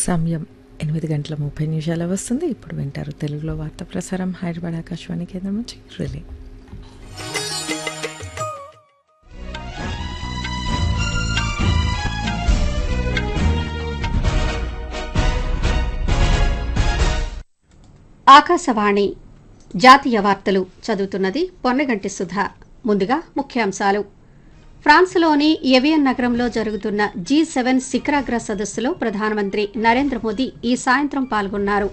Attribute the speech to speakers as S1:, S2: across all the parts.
S1: సమయం ఎనిమిది గంటల ముప్పై నిమిషాల వస్తుంది ఇప్పుడు వింటారు తెలుగులో వార్త ప్రసారం హైదరాబాద్ ఆకాశవాణి కేంద్రం నుంచి రిలే
S2: ఆకాశవాణి జాతీయ వార్తలు చదువుతున్నది పొన్నగంటి సుధా ముందుగా ముఖ్యాంశాలు ఫ్రాన్స్లోని ఎవియన్ నగరంలో జరుగుతున్న జీ సెవెన్ శిఖరాగ్ర సదస్సులో ప్రధానమంత్రి నరేంద్ర మోదీ ఈ సాయంత్రం పాల్గొన్నారు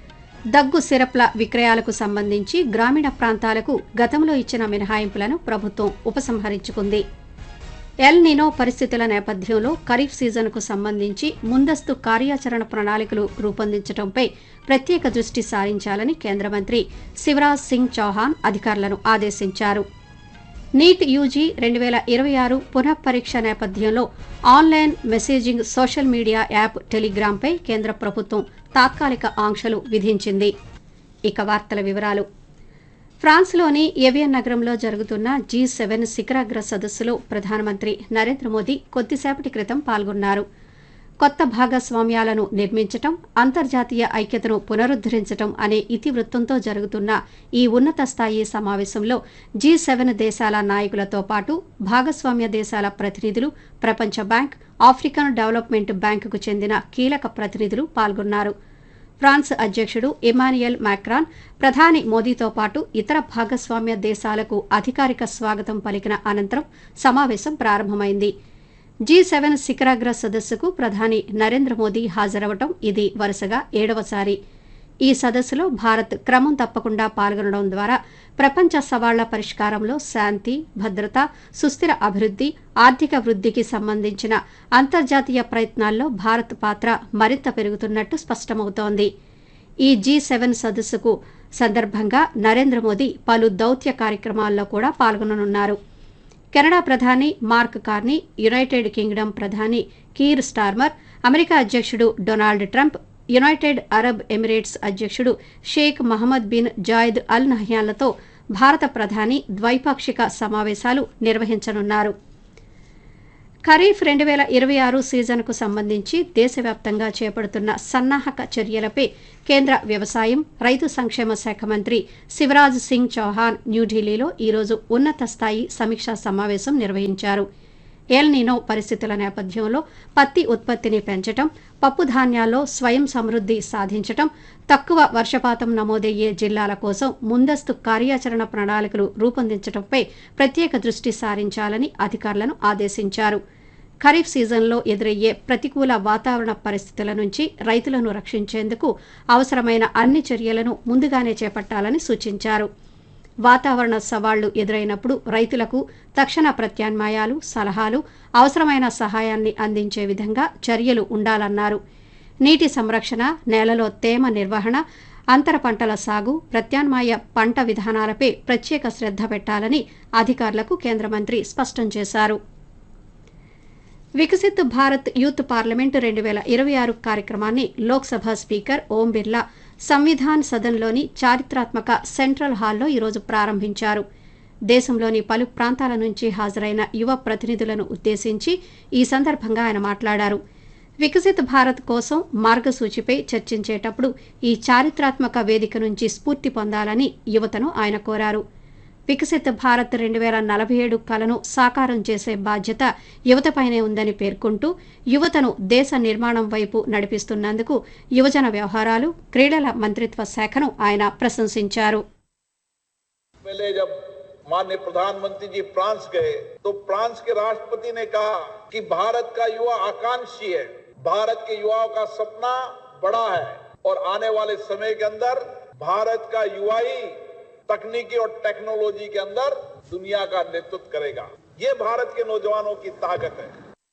S2: దగ్గు సిరప్ల విక్రయాలకు సంబంధించి గ్రామీణ ప్రాంతాలకు గతంలో ఇచ్చిన మినహాయింపులను ప్రభుత్వం ఉపసంహరించుకుంది ఎల్ నినో పరిస్థితుల నేపథ్యంలో ఖరీఫ్ సీజన్కు సంబంధించి ముందస్తు కార్యాచరణ ప్రణాళికలు రూపొందించడంపై ప్రత్యేక దృష్టి సారించాలని కేంద్ర మంత్రి శివరాజ్ సింగ్ చౌహాన్ అధికారులను ఆదేశించారు నీట్ యూజీ రెండు వేల ఇరవై ఆరు పునఃపరీక్ష నేపథ్యంలో online messaging social media app టెలిగ్రామ్పై కేంద్ర ప్రభుత్వం తాత్కాలిక ఆంక్షలు విధించింది ఇక వార్తల వివరాలు ఫ్రాన్స్లోని ఎవియన్ నగరంలో జరుగుతున్న జీ సెవెన్ శిఖరాగ్ర సదస్సులో ప్రధానమంత్రి నరేంద్ర మోదీ కొద్దిసేపటి క్రితం పాల్గొన్నారు కొత్త భాగస్వామ్యాలను నిర్మించటం అంతర్జాతీయ ఐక్యతను పునరుద్దరించటం అనే ఇతివృత్తంతో జరుగుతున్న ఈ ఉన్నత స్థాయి సమావేశంలో జీ సెవెన్ దేశాల నాయకులతో పాటు భాగస్వామ్య దేశాల ప్రతినిధులు ప్రపంచ బ్యాంక్ ఆఫ్రికన్ డెవలప్మెంట్ బ్యాంకుకు చెందిన కీలక ప్రతినిధులు పాల్గొన్నారు ఫ్రాన్స్ అధ్యక్షుడు ఇమానియల్ మాక్రాన్ ప్రధాని మోదీతో పాటు ఇతర భాగస్వామ్య దేశాలకు అధికారిక స్వాగతం పలికిన అనంతరం సమావేశం ప్రారంభమైంది జీ సెవెన్ శిఖరాగ్ర సదస్సుకు ప్రధాని నరేంద్ర మోదీ హాజరవటం ఇది వరుసగా ఏడవసారి ఈ సదస్సులో భారత్ క్రమం తప్పకుండా పాల్గొనడం ద్వారా ప్రపంచ సవాళ్ల పరిష్కారంలో శాంతి భద్రత సుస్థిర అభివృద్ధి ఆర్థిక వృద్ధికి సంబంధించిన అంతర్జాతీయ ప్రయత్నాల్లో భారత్ పాత్ర మరింత పెరుగుతున్నట్టు స్పష్టమవుతోంది ఈ జీ సెవెన్ సదస్సుకు సందర్భంగా నరేంద్ర మోదీ పలు దౌత్య కార్యక్రమాల్లో కూడా పాల్గొననున్నారు కెనడా ప్రధాని మార్క్ కార్నీ యునైటెడ్ కింగ్డమ్ ప్రధాని కీర్ స్టార్మర్ అమెరికా అధ్యక్షుడు Donald Trump United Arab Emirates అధ్యక్షుడు Sheikh Mohamed bin Zayed al నహ్యాన్లతో భారత ప్రధాని ద్వైపాక్షిక సమావేశాలు నిర్వహించనున్నారు ఖరీఫ్ రెండు వేల ఇరవై ఆరు సీజన్కు సంబంధించి దేశవ్యాప్తంగా చేపడుతున్న సన్నాహక చర్యలపై కేంద్ర వ్యవసాయం రైతు సంక్షేమ శాఖ మంత్రి శివరాజ్ సింగ్ చౌహాన్ న్యూఢిల్లీలో ఈరోజు ఉన్నత స్థాయి సమీక్షా సమావేశం నిర్వహించారు ఎల్ నినో పరిస్థితుల నేపథ్యంలో పత్తి ఉత్పత్తిని పెంచటం పప్పు ధాన్యాల్లో స్వయం సమృద్ధి సాధించటం తక్కువ వర్షపాతం నమోదయ్యే జిల్లాల కోసం ముందస్తు కార్యాచరణ ప్రణాళికలు రూపొందించడంపై ప్రత్యేక దృష్టి సారించాలని అధికారులను ఆదేశించారు ఖరీఫ్ సీజన్లో ఎదురయ్యే ప్రతికూల వాతావరణ పరిస్థితుల నుంచి రైతులను రక్షించేందుకు అవసరమైన అన్ని చర్యలను ముందుగానే చేపట్టాలని సూచించారు వాతావరణ సవాళ్లు ఎదురైనప్పుడు రైతులకు తక్షణ ప్రత్యామ్నాయాలు సలహాలు అవసరమైన సహాయాన్ని అందించే విధంగా చర్యలు ఉండాలన్నారు నీటి సంరక్షణ నేలలో తేమ నిర్వహణ అంతర పంటల సాగు ప్రత్యామ్నాయ పంట విధానాలపై ప్రత్యేక శ్రద్ధ పెట్టాలని అధికారులకు కేంద్ర మంత్రి స్పష్టం చేశారు వికసిత్ భారత్ యూత్ పార్లమెంట్ రెండు వేల ఇరవై ఆరు కార్యక్రమాన్ని లోక్సభ స్పీకర్ ఓం బిర్లా సంవిధాన్ సదన్లోని చారిత్రాత్మక సెంట్రల్ హాల్లో ఈరోజు ప్రారంభించారు దేశంలోని పలు ప్రాంతాల నుంచి హాజరైన యువ ప్రతినిధులను ఉద్దేశించి ఈ సందర్భంగా ఆయన మాట్లాడారు వికసిత్ భారత్ కోసం మార్గసూచిపై చర్చించేటప్పుడు ఈ చారిత్రాత్మక వేదిక నుంచి స్ఫూర్తి పొందాలని యువతను ఆయన కోరారు వికసిత్ భారత్ రెండు వేల నలభై ఏడు కలను సాకారం చేసే బాధ్యత యువతపైనే ఉందని పేర్కొంటూ యువతను దేశ నిర్మాణం వైపు నడిపిస్తున్నందుకు యువజన వ్యవహారాలు క్రీడల మంత్రిత్వ శాఖను ఆయన ప్రశంసించారు
S3: पहले जब माननीय प्रधानमंत्री जी फ्रांस गए तो फ्रांस के राष्ट्रपति ने कहा कि भारत का युवा आकांक्षी है भारत के युवाओं का सपना बड़ा है और आने वाले समय के अंदर भारत का युवा ही तकनीकी और टेक्नोलॉजी के अंदर दुनिया का नेतृत्व करेगा ये भारत के नौजवानों की ताकत है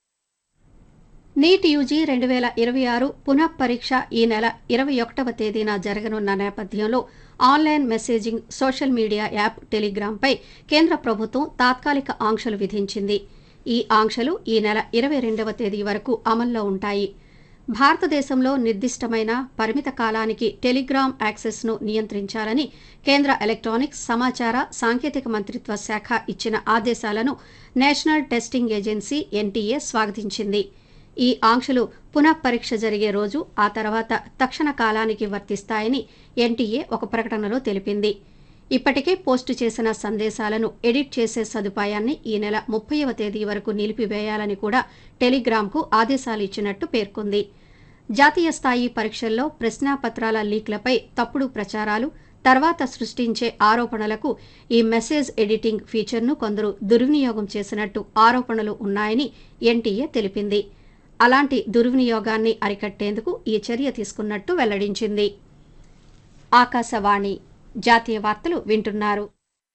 S2: నీట్ యూజీ రెండు వేల ఇరవై ఆరు పునఃపరీక్ష ఈ నెల ఇరవై ఒకటవ తేదీన జరగనున్న నేపథ్యంలో online messaging social media app టెలిగ్రామ్పై కేంద్ర ప్రభుత్వం తాత్కాలిక ఆంక్షలు విధించింది ఈ ఆంక్షలు ఈ నెల ఇరవై రెండవ తేదీ వరకు అమల్లో ఉంటాయి భారతదేశంలో నిర్దిష్టమైన పరిమిత కాలానికి టెలిగ్రామ్ యాక్సెస్ను నియంత్రించాలని కేంద్ర ఎలక్ట్రానిక్స్ సమాచార సాంకేతిక మంత్రిత్వ శాఖ ఇచ్చిన ఆదేశాలను నేషనల్ టెస్టింగ్ ఏజెన్సీ ఎన్టీఏ స్వాగతించింది ఈ ఆంక్షలు పునఃపరీక్ష జరిగే రోజు ఆ తర్వాత తక్షణ కాలానికి వర్తిస్తాయని ఎన్టీఏ ఒక ప్రకటనలో తెలిపింది ఇప్పటికే పోస్టు చేసిన సందేశాలను ఎడిట్ చేసే సదుపాయాన్ని ఈ నెల ముప్పైవ తేదీ వరకు నిలిపివేయాలని కూడా టెలిగ్రామ్కు ఆదేశాలు ఇచ్చినట్టు పేర్కొంది జాతీయ స్థాయి పరీక్షల్లో ప్రశ్నాపత్రాల లీక్లపై తప్పుడు ప్రచారాలు తర్వాత సృష్టించే ఆరోపణలకు ఈ మెసేజ్ ఎడిటింగ్ ఫీచర్ను కొందరు దుర్వినియోగం చేసినట్టు ఆరోపణలు ఉన్నాయని ఎన్టీఏ తెలిపింది అలాంటి దుర్వినియోగాన్ని అరికట్టేందుకు ఈ చర్య తీసుకున్నట్టు వెల్లడించింది ఆకాశవాణి జాతీయ వార్తలు వింటున్నారు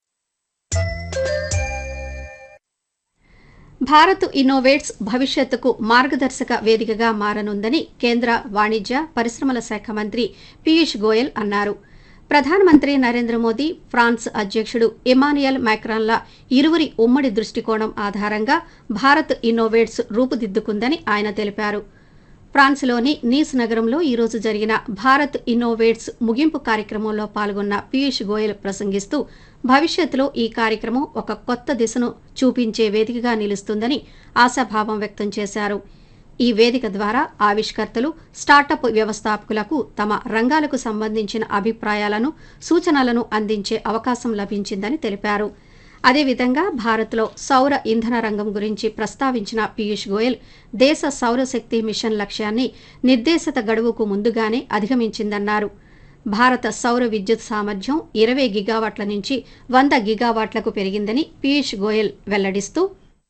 S2: భారత్ ఇన్నోవేట్స్ భవిష్యత్తుకు మార్గదర్శక వేదికగా మారనుందని కేంద్ర వాణిజ్య పరిశ్రమల శాఖ మంత్రి పీయూష్ గోయల్ అన్నారు ప్రధానమంత్రి నరేంద్ర మోదీ ఫ్రాన్స్ అధ్యక్షుడు ఇమానుయల్ మ్యాక్రాన్ల ఇరువురి ఉమ్మడి దృష్టికోణం ఆధారంగా భారత్ ఇన్నోవేట్స్ రూపుదిద్దుకుందని ఆయన తెలిపారు ఫ్రాన్స్లోని నీస్ నగరంలో ఈరోజు జరిగిన భారత్ ఇన్నోవేట్స్ ముగింపు కార్యక్రమంలో పాల్గొన్న పీయూష్ గోయల్ ప్రసంగిస్తూ భవిష్యత్తులో ఈ కార్యక్రమం ఒక కొత్త దిశను చూపించే వేదికగా నిలుస్తుందని ఆశాభావం వ్యక్తం చేశారు ఈ వేదిక ద్వారా ఆవిష్కర్తలు స్టార్టప్ వ్యవస్థాపకులకు తమ రంగాలకు సంబంధించిన అభిప్రాయాలను సూచనలను అందించే అవకాశం లభించిందని తెలిపారు అదేవిధంగా భారత్లో సౌర ఇంధన రంగం గురించి ప్రస్తావించిన పీయూష్ గోయల్ దేశ సౌరశక్తి మిషన్ లక్ష్యాన్ని నిర్దేశిత గడువుకు ముందుగానే అధిగమించిందన్నారు భారత సౌర విద్యుత్ సామర్థ్యం ఇరవై గిగావాట్ల నుంచి వంద గిగావాట్లకు పెరిగిందని పీయూష్ గోయల్ వెల్లడిస్తూ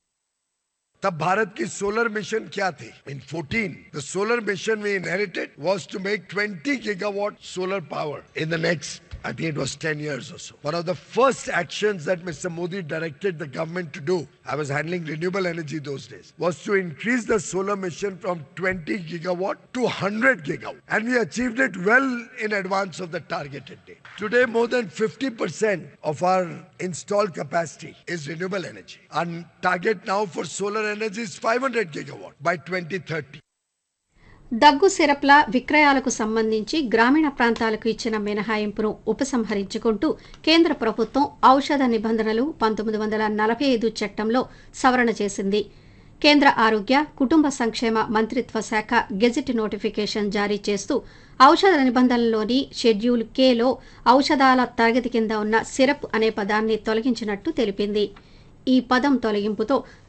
S4: तब भारत की सोलर मिशन क्या थी इन 14 the solar mission we inherited was to make 20 gigawatt solar power in the next I think it was 10 years or so. One of the first actions that Mr. Modi directed the government to do, I was handling renewable energy those days, was to increase the solar mission from 20 gigawatt to 100 gigawatt. And we achieved it well in advance of the targeted date. Today, more than 50% of our installed capacity is renewable energy. Our target now for solar energy is 500 gigawatt by 2030.
S2: దగ్గు సిరప్ల విక్రయాలకు సంబంధించి గ్రామీణ ప్రాంతాలకు ఇచ్చిన మినహాయింపును ఉపసంహరించుకుంటూ కేంద్ర ప్రభుత్వం ఔషధ నిబంధనలు పంతొమ్మిది వందల నలభై ఐదు చట్టంలో సవరణ చేసింది కేంద్ర ఆరోగ్య కుటుంబ సంక్షేమ మంత్రిత్వ శాఖ గెజిట్ నోటిఫికేషన్ జారీ చేస్తూ ఔషధ నిబంధనలోని షెడ్యూల్ కేలో ఔషధాల తరగతి కింద ఉన్న సిరప్ అనే పదాన్ని తొలగించినట్టు తెలిపింది ఈ పదం తొలగింపుతో